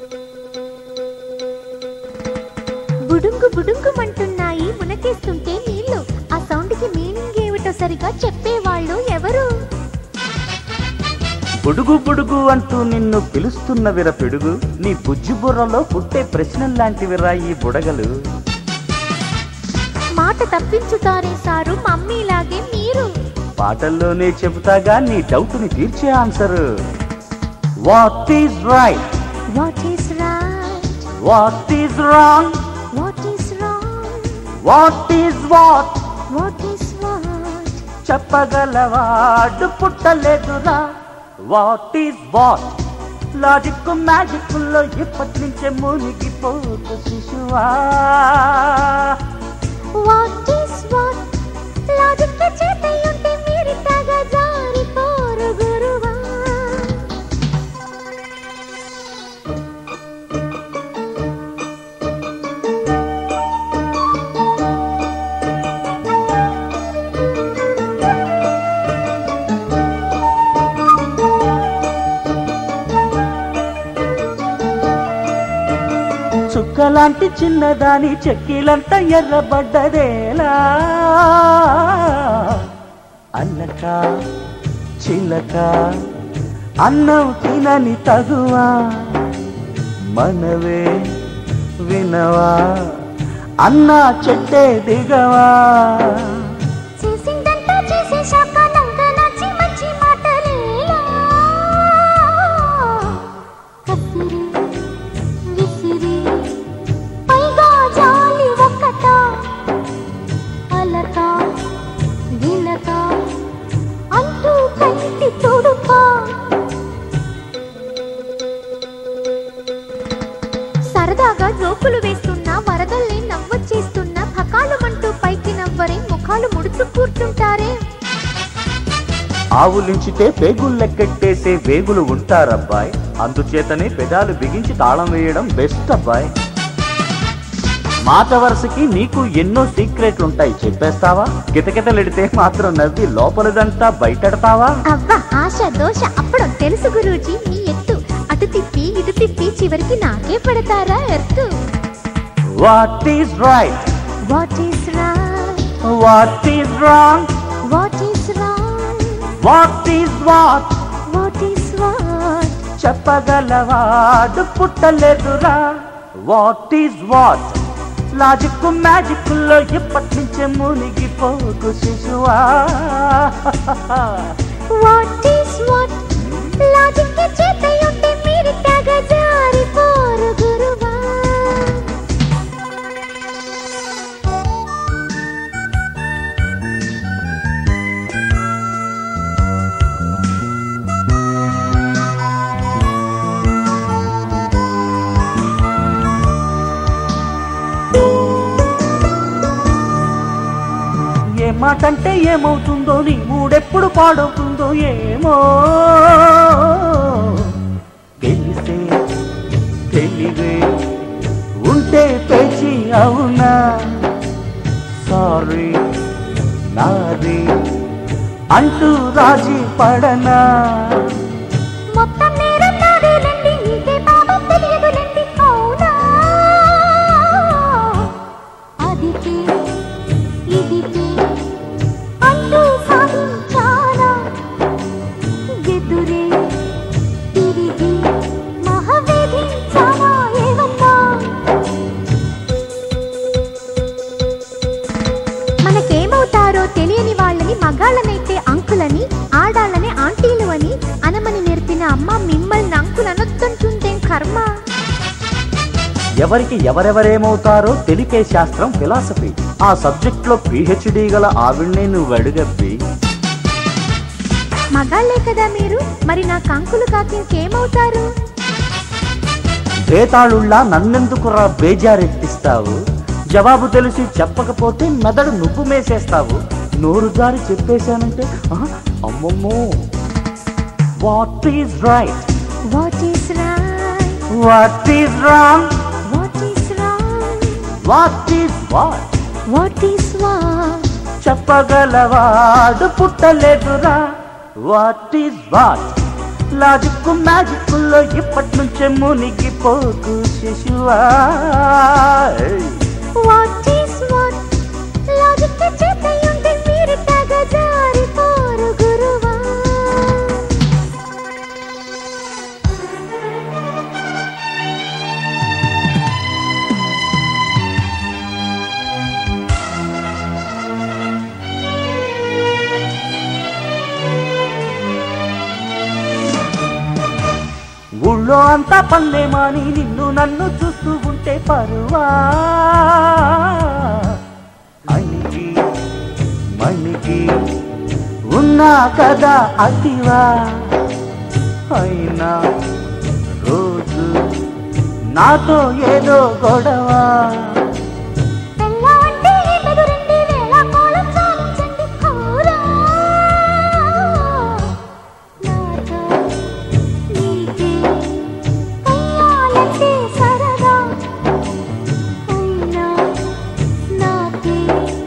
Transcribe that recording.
బుడుంగు బుడుంగుమంటున్నాయి మునకేస్తుంటే నీళ్లు ఆ సౌండ్ కి మీనింగ్ ఏమిటో సరిగా చెప్పేవాళ్ళు ఎవరు బుడుగు బుడుగు అంటూ నిన్ను పిలుస్తున్న విర పిడుగు నీ బుజ్జి బుర్రలో పుట్టే ప్రశ్నల్లాంటివిరా ఈ బుడగలు మాట తప్పించుతారే సారు మమ్మీలాగే మీరు పాటల్లోనే చెబుతాగా నీ డౌట్ ని తీర్చే answer what is right what is right what is wrong what is wrong what is what what is what చెప్పగలవాడు పుట్టలేదురా what is what logic magic లో ఇప్పటి నుంచే మునిగిపోతు శిశువా వాట్ ఈస్ వాట్ లాజిక్ చేతయుంటే మీరు తగ జారిపోరు గురువా చుక్కలాంటి చిన్నదాని చెక్కిలంతా ఎర్రబడ్డదేలా అల్లక చిలక అన్నం తినని తగువా మనవే వినవా అన్నా చెట్టే దిగవా చేసిందంతా చేసేశాక నంగ నచ్చి మంచి మాటలేలా కసిరి విసిరి పైగా జాలి ఒక్కట అలక గిలక అంటూ కంటి తొడుపా సరదాగా జోకులు వేస్తున్నా వరదల్ని నవ్వొచ్చేస్తున్నా పకాలమంటూ పైకి నవ్వరే ముఖాలు ముడుచు కూర్చుంటారే ఆవులించితే పేగులు లెక్కెట్టేసే వేగులు ఉంటారబ్బాయ్ అందుచేతనే పెదాలు బిగించి తాళం వేయడం బెస్ట్ అబ్బాయ్ మాట వరుసకి నీకు ఎన్నో సీక్రెట్లు ఉంటాయి చెప్పేస్తావా కితకితలెడితే మాత్రం నవ్వి లోపలదంతా బయటడతావా అవ్వ ఆశ దోష అప్పుడు తెలుసు గురూజీ మీ ఎత్తు అటు తిప్పి ఇటు తిప్పి చివరికి నాకే పెడతారా ఎత్తు what is right what is right what is wrong what is wrong what is what what is what చెప్పగలవాడు పుట్టలేదురా what is what logic magic లో ఇప్పటి నుంచే మునిగిపోకు శిశువా వాట్ ఈస్ వాట్ లాజిక్ చేతయుంటే మీరు తెగ జారిపోరు గురువా ఏ మాట అంటే ఏమవుతుందో నీ మూడెప్పుడు పాడవుతుందో ఏమో తెలిసే తెలివే ఉంటే పేచి అవునా సారీ నాది అంటూ రాజీ పడనా మొత్తం నేరం నాదేలండి నీకే పాపం తెలియదులండి అవునా అదికే ఇదికే అంటూ సాధించానా ఎదురే తిరిగి మహవేధించానా ఏమన్నా మనకేమవుతారో తెలియని వాళ్ళని మగాళ్ళనైతే అంకులని ఆడాళ్ళని ఆంటీలు అని అనమని నేర్పిన అమ్మ మిమ్మల్ని అంకులనొద్దంటుందేం కర్మ ఎవరికి ఎవరెవరేమవుతారో తెలిపే శాస్త్రం ఫిలాసఫీ ఆ సబ్జెక్ట్ లో పిహెచ్డి గల ఆవిడ్నే నువ్వు అడుగబ్బి మగాళ్ళే కదా మీరు మరి నా కంకులు కాక ఇంకేమవుతారు బేతాళుళ్ళ నన్నెందుకురా బేజారెత్తిస్తావు జవాబు తెలిసి చెప్పకపోతే మెదడు నువ్వు మేసేస్తావు నోరు జారి చెప్పేశానంటే ఆ, అమ్మమ్మో what is right what is right what is wrong what is wrong what is what what is what చెప్పగలవాడు పుట్టలేదురా వాట్ ఈజ్ వాట్ లాజిక్కు మ్యాజిక్కుల్లో ఇప్పటి నుంచే మునిగిపోకు శిశువా వాట్ ఈస్ వాట్ లాజిక్ చేతయుంటే మీరు తగ జారిపోరు గురువా ఊళ్ళో అంతా పల్లెమాని నిన్ను నన్ను చూస్తూ ఉంటే పరువా అణిగి మణిగి ఉన్నా కదా అతివా అయినా రోజు నాతో ఏదో గొడవ తెల్ల అంటే బెదురండి వేళ కోలం సాధించండి హోరా నాతో నీకే కయ్యాలంటే సరదా అయినా నాకే